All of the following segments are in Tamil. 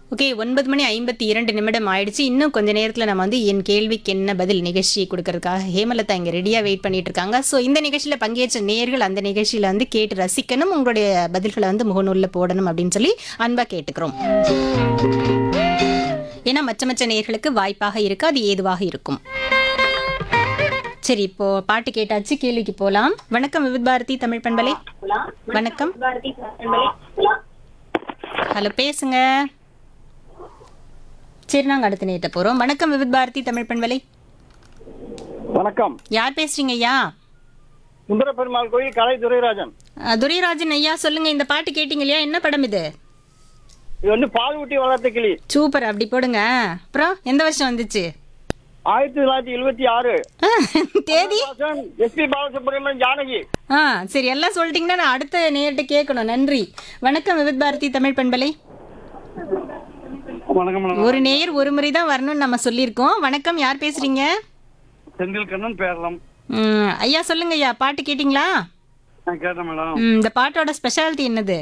ஓகே ஒன்பது மணி ஐம்பத்தி இரண்டு நிமிடம் ஆயிடுச்சு இன்னும் கொஞ்ச நேரத்தில் நம்ம வந்து என் கேள்விக்கு என்ன பதில் நிகழ்ச்சி கொடுக்கறதுக்காக ஹேமலதா இங்கே ரெடியாக வெயிட் பண்ணிட்டு இருக்காங்க ஸோ இந்த நிகழ்ச்சியில் பங்கேற்ற நேர்கள் அந்த நிகழ்ச்சியில் வந்து கேட்டு ரசிக்கணும் உங்களுடைய பதில்களை வந்து முகநூலில் போடணும் அப்படின்னு சொல்லி அன்பாக கேட்டுக்கிறோம் ஏன்னா மற்ற மற்ற நேர்களுக்கு வாய்ப்பாக இருக்கு அது ஏதுவாக இருக்கும் சரி இப்போ பாட்டு கேட்டாச்சு கேள்விக்கு போலாம் வணக்கம் விவித் பாரதி தமிழ் பண்பலை வணக்கம் ஹலோ பேசுங்க சரி நாங்க அடுத்த நேட்ட போறோம் வணக்கம் விவித் பாரதி தமிழ் பண்பலை வணக்கம் யார் பேசுறீங்க ஐயா சுந்தர பெருமாள் கோயில் கலை துரைராஜன் அஹ், துரைராஜன் ஐயா சொல்லுங்க இந்த பாட்டு கேட்டீங்க இல்லையா என்ன படம் இது இது வந்து பால் ஊட்டி வளர்த்த கிளி சூப்பர் அப்படி போடுங்க அப்புறம் எந்த வருஷம் வந்துச்சு ஆயிரத்தி தொள்ளாயிரத்தி எழுபத்தி ஆறு அஹ், தேதி எஸ்பி பாலசுப்ரமணியன் ஜானகி ஆ சரி எல்லாம் சொல்லிட்டீங்கன்னா நான் அடுத்த நேரிட்ட கேட்கணும் நன்றி வணக்கம் விவித் பாரதி தமிழ் பண்பலை வணக்கம் ஒரு நேயர் ஒரு முறை தான் வரணும்னு நம்ம சொல்லியிருக்கோம் வணக்கம் யார் பேசுறீங்க செந்தில் கண்ணன் பேரலாம் ம், ஐயா சொல்லுங்க ஐயா பாட்டு கேட்டிங்களா நான் கேட்டேன் மேடம் ம், இந்த பாட்டோட ஸ்பெஷாலிட்டி என்னது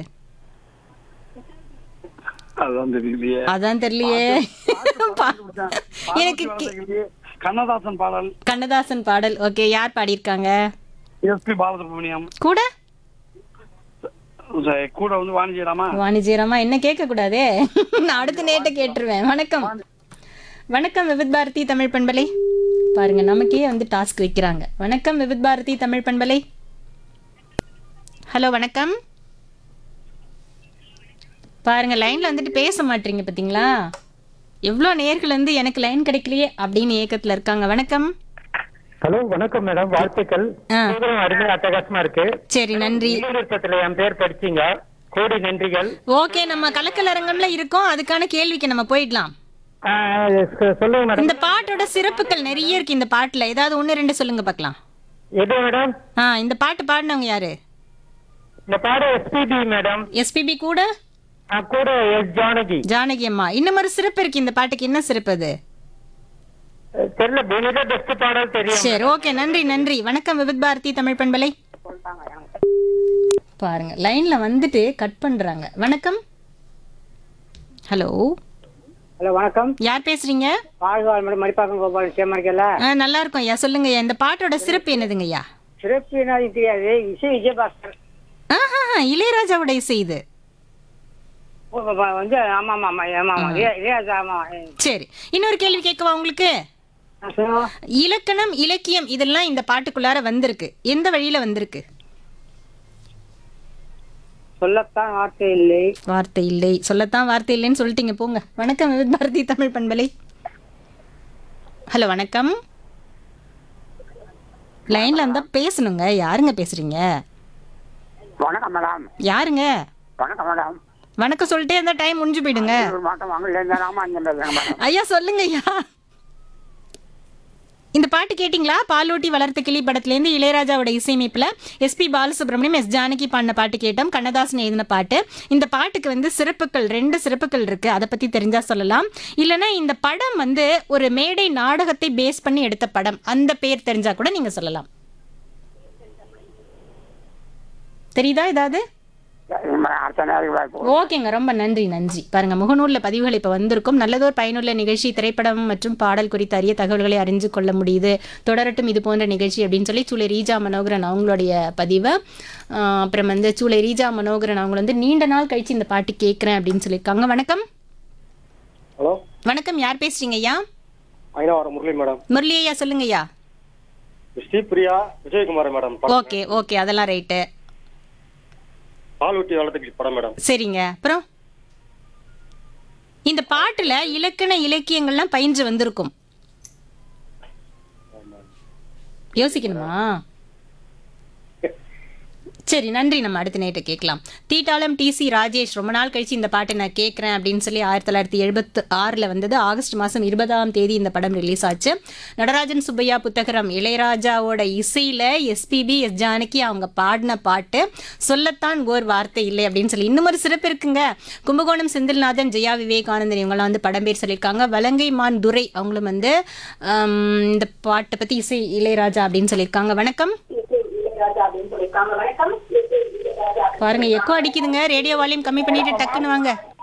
அதுதான் தெரியலையே அதான் தெரியலையே எனக்கு கே- கண்ணதாசன் பாடல் கண்ணதாசன் பாடல் ஓகே யார் பாடியிருக்காங்க எஸ்பி பாலசுப்ரமணியம் கூட சரி, கூட வந்து வாணிஜிராமா வாணிஜியரமா என்ன கேட்க கூடாதே நான் அடுத்த நேட்ட கேட்டுருவேன் வணக்கம் வணக்கம் விவித் பாரதி தமிழ் பண்பலை பாருங்க நமக்கே வந்து டாஸ்க் வைக்கிறாங்க வணக்கம் விவித் பாரதி தமிழ் பண்பலை ஹலோ வணக்கம் பாருங்க லைன்ல வந்துட்டு பேச மாட்டீங்க பாத்தீங்களா எவ்வளோ நேர்கள் வந்து எனக்கு லைன் கிடைக்கலையே அப்படின்னு ஏக்கத்துல இருக்காங்க வணக்கம் ஹலோ வணக்கம் மேடம் வாழ்த்துக்கள் ஆ. நீங்களும் அருமை அட்டகாசமா இருக்கு சரி நன்றி நிறுத்தத்துல என் பேர் படிச்சீங்க கோடி நன்றிகள் ஓகே நம்ம கலக்கல் அரங்கம்ல இருக்கோம் அதுக்கான கேள்விக்கு நம்ம போயிடலாம் ஆ, சொ- சொல்லுங்க மேடம் இந்த பாட்டோட சிறப்புகள் நிறைய இருக்கு இந்த பாட்டுல ஏதாவது ஒண்ணு ரெண்டு சொல்லுங்க பார்க்கலாம் எது மேடம் ஆ இந்த பாட்டு பாடினவங்க யாரு இந்த பாடம் எஸ்பிபி மேடம் எஸ்பிபி கூட ஆ, கூட எஸ் ஜானகி ஜானகி அம்மா இன்னும் ஒரு சிறப்பு இருக்கு இந்த பாட்டுக்கு என்ன சிறப்பு அது தெரியல பூமியில பெஸ்ட் பாடல் தெரியும் சரி ஓகே நன்றி நன்றி வணக்கம் விவித் பாரதி தமிழ் பண்பலை பாருங்க லைன்ல வந்துட்டு கட் பண்றாங்க வணக்கம் ஹலோ ஹலோ வணக்கம் யார் பேசுறீங்க வாழ்வாள் மேடம் மடிப்பாக்கம் கோபால் நிச்சயமா இருக்கல ஆ, நல்லா இருக்கும் ஐயா சொல்லுங்க ஐயா இந்த பாட்டோட சிறப்பு என்னதுங்க ஐயா சிறப்பு என்னது தெரியாது இசை விஜயபாஸ்கர் ஆஹா இளையராஜாவோட இசை இது ஓ, ப- ப- வந்து ஆமா ஆமா ஆமா ஆமா ஆமா இளைய- இளையராஜா ஆமா சரி இன்னொரு கேள்வி கேட்கவா உங்களுக்கு ஆ, சொல்லுங்க இலக்கணம் இலக்கியம் இதெல்லாம் இந்த பாட்டுக்குள்ளார வந்திருக்கு எந்த வழியில வந்திருக்கு சொல்லத்தான் வார்த்தை இல்லை வார்த்தை இல்லை சொல்லத்தான் வார்த்தை இல்லைன்னு சொல்லிட்டீங்க போங்க வணக்கம் விவித் பாரதி தமிழ் பண்பலை ஹலோ வணக்கம் லைன்ல இருந்தா பேசணுங்க யாருங்க பேசுறீங்க வணக்கம் மேடம் யாருங்க வணக்கம் மேடம் வணக்கம் சொல்லிட்டே இருந்தா டைம் முடிஞ்சு போயிடுங்க ஒரு மாட்டம் வாங்கல ராமாஞ்சன் பேசுறேன் மேடம் ஐயா சொல்லுங்க ஐயா இந்த பாட்டு கேட்டிங்களா பாலூட்டி வளர்த்த கிளி படத்துலேருந்து இளையராஜாவோட இசையமைப்பில் எஸ்பி பாலசுப்ரமணியம் எஸ் ஜானகி பாடின பாட்டு கேட்டோம் கண்ணதாசன் எழுதின பாட்டு இந்த பாட்டுக்கு வந்து சிறப்புகள் ரெண்டு சிறப்புகள் இருக்கு அதை பத்தி தெரிஞ்சா சொல்லலாம் இல்லைன்னா இந்த படம் வந்து ஒரு மேடை நாடகத்தை பேஸ் பண்ணி எடுத்த படம் அந்த பேர் தெரிஞ்சா கூட நீங்க சொல்லலாம் தெரியுதா ஏதாவது அடுத்த நேரம் வாய்ப்பு ஓகேங்க ரொம்ப நன்றி நன்றி பாருங்க முகநூல்ல பதிவுகள் இப்போ வந்திருக்கும் நல்லதோர் பயனுள்ள நிகழ்ச்சி திரைப்படம் மற்றும் பாடல் குறித்த அரிய தகவல்களை அறிஞ்சு கொள்ள முடியுது தொடரட்டும் இது போன்ற நிகழ்ச்சி அப்படின்னு சொல்லி சூளை ரீஜா மனோகரன் அவங்களுடைய பதிவை ஆஹ் அப்புறம் வந்து சூளை ரீஜா மனோகரன் அவங்க வந்து நீண்ட நாள் கழிச்சு இந்த பாட்டு கேட்குறேன் அப்படின்னு சொல்லியிருக்காங்க வணக்கம் ஹலோ வணக்கம் யார் பேசுறீங்க ஐயா ஐநாவரம் முரளி மேடம் முரளி ஐயா சொல்லுங்க ஐயா Sripriya Vijayakumar madam okay okay அதெல்லாம் ரைட்டு பால் ஊட்டி வளர்த்த கிளி படம் மேடம் சரிங்க அப்புறம் இந்த பாட்டுல இலக்கண இலக்கியங்கள்லாம் பயின்று வந்திருக்கும் யோசிக்கணுமா சரி நன்றி நம்ம அடுத்த நேரத்தை கேட்கலாம் தீட்டாளம் டிசி ராஜேஷ் ரொம்ப நாள் கழிச்சு இந்த பாட்டை நான் கேட்குறேன் அப்படின்னு சொல்லி ஆயிரத்தி தொள்ளாயிரத்தி எழுபத்து ஆறில் வந்தது ஆகஸ்ட் மாதம் இருபதாம் தேதி இந்த படம் ரிலீஸ் ஆச்சு நடராஜன் சுப்பையா புத்தகரம் இளையராஜாவோட இசையில் எஸ்பிபி எஸ் ஜானகி அவங்க பாடின பாட்டு சொல்லத்தான் ஓர் வார்த்தை இல்லை அப்படின்னு சொல்லி இன்னும் ஒரு சிறப்பு இருக்குங்க கும்பகோணம் செந்தில்நாதன் ஜெயா விவேகானந்தன் இவங்கெல்லாம் வந்து படம் பேர் சொல்லியிருக்காங்க வலங்கை மான் துரை அவங்களும் வந்து ஆம், இந்த பாட்டை பற்றி இசை இளையராஜா அப்படின்னு சொல்லியிருக்காங்க வணக்கம் பாருங்க எக்கோ அடிக்குதுங்க ரேடியோ வால்யூம் கம்மி பண்ணிட்டு டக்குன்னு வாங்க